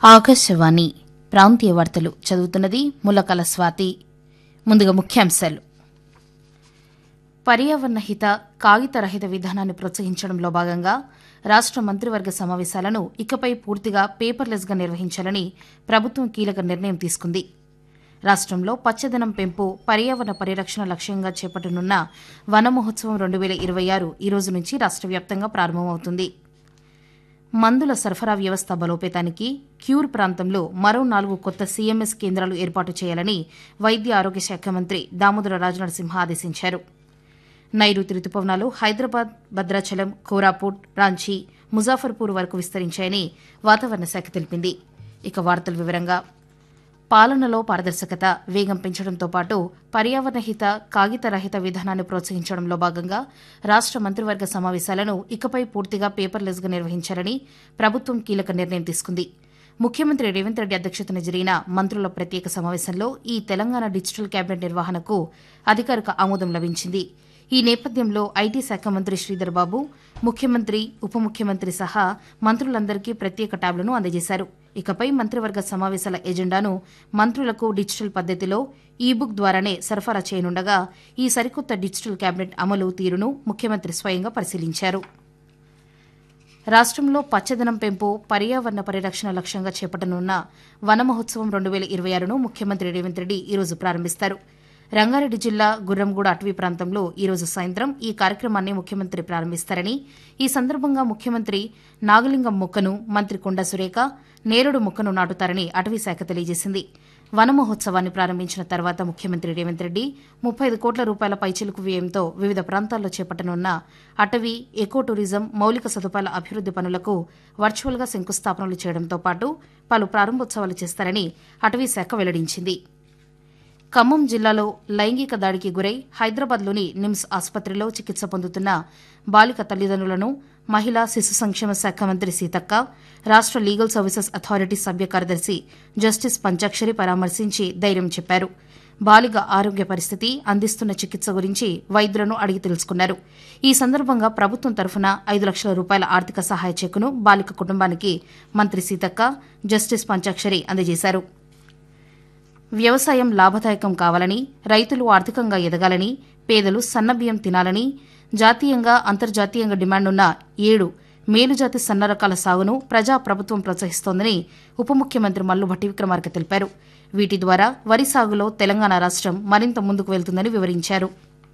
ఆకాశవాణి ప్రాంతీయ వార్తలు చదువుతున్నది ములకల స్వాతి ముందుగా ముఖ్యాంశాలు పర్యావరణ హిత కాగిత రహిత విధానాన్ని ప్రోత్సహించడంలో భాగంగా రాష్ట మంత్రివర్గ సమావేశాలను ఇకపై పూర్తిగా పేపర్లెస్గా నిర్వహించాలని ప్రభుత్వం కీలక నిర్ణయం తీసుకుంది రాష్ట్రంలో పచ్చదనం పెంపు పర్యావరణ పరిరక్షణ లక్ష్యంగా చేపట్టనున్న వన మహోత్సవం రెండు వేల ఇరవై ఆరు ఈ రోజు నుంచి రాష్ట్ర వ్యాప్తంగా ప్రారంభమవుతుంది మందుల సరఫరా వ్యవస్థ బలోపేతానికి క్యూర్ ప్రాంతంలో మరో నాలుగు కొత్త సీఎంఎస్ కేంద్రాలు ఏర్పాటు చేయాలని వైద్య ఆరోగ్య శాఖ మంత్రి దామోదర రాజనరసింహ ఆదేశించారు నైరుతి రుతుపవనాలు హైదరాబాద్ భద్రాచలం కోరాపూట్ రాంచీ ముజాఫర్పూర్ వరకు విస్తరించాయని వాతావరణ శాఖ తెలిపింది ఇక వార్తల వివరంగా పాలనలో పారదర్శకత వేగం పెంచడంతో పాటు పర్యావరణ హిత కాగిత రహిత విధానాన్ని ప్రోత్సహించడంలో భాగంగా రాష్ట మంత్రివర్గ సమావేశాలను ఇకపై పూర్తిగా పేపర్లెస్గా నిర్వహించాలని ప్రభుత్వం కీలక నిర్ణయం తీసుకుంది ముఖ్యమంత్రి రేవంత్ రెడ్డి అధ్యక్షతన జరిగిన మంత్రుల ప్రత్యేక సమావేశంలో ఈ తెలంగాణ డిజిటల్ కేబినెట్ నిర్వహణకు అధికారిక ఆమోదం లభించింది ఈ నేపథ్యంలో ఐటీ శాఖ మంత్రి శ్రీధర్ బాబు ముఖ్యమంత్రి ఉప ముఖ్యమంత్రి సహా మంత్రులందరికీ ప్రత్యేక ట్యాబ్లను అందజేశారు ఇకపై మంత్రివర్గ సమావేశాల ఎజెండాను మంత్రులకు డిజిటల్ పద్దతిలో ఈ బుక్ ద్వారానే సరఫరా చేయనుండగా ఈ సరికొత్త డిజిటల్ కేబినెట్ అమలు తీరును ముఖ్యమంత్రి స్వయంగా పరిశీలించారు రాష్ట్రంలో పచ్చదనం పెంపు పర్యావరణ పరిరక్షణ లక్ష్యంగా చేపట్టనున్న వన మహోత్సవం రెండు వేల ఇరవై ఆరును ముఖ్యమంత్రి రేవంత్ రెడ్డి ఈరోజు ప్రారంభిస్తారు రంగారెడ్డి జిల్లా గుర్రంగూడ అటవీ ప్రాంతంలో ఈరోజు సాయంత్రం ఈ కార్యక్రమాన్ని ముఖ్యమంత్రి ప్రారంభిస్తారని ఈ సందర్భంగా ముఖ్యమంత్రి నాగలింగం మొక్కను మంత్రి కొండ సురేఖ నేరుడు మొక్కను నాటుతారని అటవీ శాఖ తెలియజేసింది వన మహోత్సవాన్ని ప్రారంభించిన తర్వాత ముఖ్యమంత్రి రేవంత్ రెడ్డి ముప్పై ఐదు కోట్ల రూపాయల పైచిలుకు వ్యయంతో వివిధ ప్రాంతాల్లో చేపట్టనున్న అటవీ ఎకో టూరిజం మౌలిక సదుపాయాల అభివృద్ది పనులకు వర్చువల్గా శంకుస్థాపనలు చేయడంతో పాటు పలు ప్రారంభోత్సవాలు చేస్తారని అటవీ శాఖ వెల్లడించింది ఖమ్మం జిల్లాలో లైంగిక దాడికి గురై హైదరాబాద్లోని నిమ్స్ ఆసుపత్రిలో చికిత్స పొందుతున్న బాలిక తల్లిదండ్రులను మహిళా శిశు సంక్షేమ శాఖ మంత్రి సీతక్క రాష్ట లీగల్ సర్వీసెస్ అథారిటీ సభ్య కార్యదర్శి జస్టిస్ పంచాక్షరి పరామర్శించి ధైర్యం చెప్పారు బాలిక ఆరోగ్య పరిస్థితి అందిస్తున్న చికిత్స గురించి వైద్యులను అడిగి తెలుసుకున్నారు ఈ సందర్భంగా ప్రభుత్వం తరఫున ఐదు లక్షల రూపాయల ఆర్థిక సహాయ చెక్కును బాలిక కుటుంబానికి మంత్రి సీతక్క జస్టిస్ పంచాక్షరి అందజేశారు వ్యవసాయం లాభదాయకం కావాలని రైతులు ఆర్థికంగా ఎదగాలని పేదలు సన్నబియ్యం తినాలని జాతీయంగా అంతర్జాతీయంగా డిమాండున్న ఏడు మేలుజాతి సన్న రకాల సాగును ప్రజా ప్రభుత్వం ప్రోత్సహిస్తోందని ఉప ముఖ్యమంత్రి మల్లు భట్టి విక్రమార్క తెలిపారు వీటి ద్వారా వరి సాగులో తెలంగాణ రాష్టం మరింత ముందుకు వెళ్తుందని వివరించారు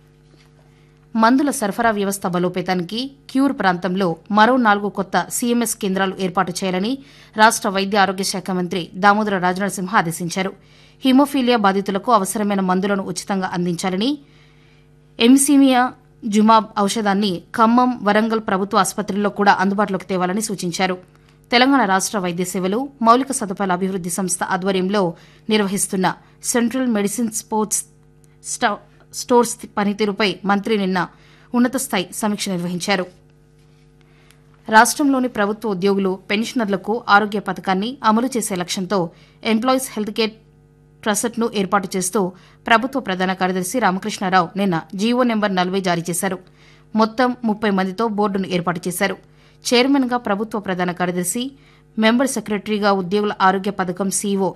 మందుల సరఫరా వ్యవస్థ బలోపేతానికి క్యూర్ ప్రాంతంలో మరో నాలుగు కొత్త సీఎంఎస్ కేంద్రాలు ఏర్పాటు చేయాలని రాష్ట వైద్య ఆరోగ్య శాఖ మంత్రి దామోదర రాజనరసింహ ఆదేశించారు హిమోఫీలియా బాధితులకు అవసరమైన మందులను ఉచితంగా అందించాలని ఎంసీమియా జుమాబ్ ఔషధాన్ని ఖమ్మం వరంగల్ ప్రభుత్వ ఆసుపత్రుల్లో కూడా అందుబాటులోకి తేవాలని సూచించారు తెలంగాణ రాష్ట వైద్య సేవలు మౌలిక సదుపాయాల అభివృద్ది సంస్థ ఆధ్వర్యంలో నిర్వహిస్తున్న సెంట్రల్ మెడిసిన్ స్పోర్ట్స్ స్టోర్స్ పనితీరుపై మంత్రి నిన్న ఉన్నత స్థాయి సమీక్ష నిర్వహించారు రాష్ట్రంలోని ప్రభుత్వ ఉద్యోగులు పెన్షనర్లకు ఆరోగ్య పథకాన్ని అమలు చేసే లక్ష్యంతో ఎంప్లాయీస్ హెల్త్ కేర్ ట్రస్ట్ను ఏర్పాటు చేస్తూ ప్రభుత్వ ప్రధాన కార్యదర్శి రామకృష్ణారావు నిన్న జీవో నెంబర్ నలభై జారీ చేశారు మొత్తం ముప్పై మందితో బోర్డును ఏర్పాటు చేశారు చైర్మన్గా ప్రభుత్వ ప్రధాన కార్యదర్శి మెంబర్ సెక్రటరీగా ఉద్యోగుల ఆరోగ్య పథకం సీఈఓ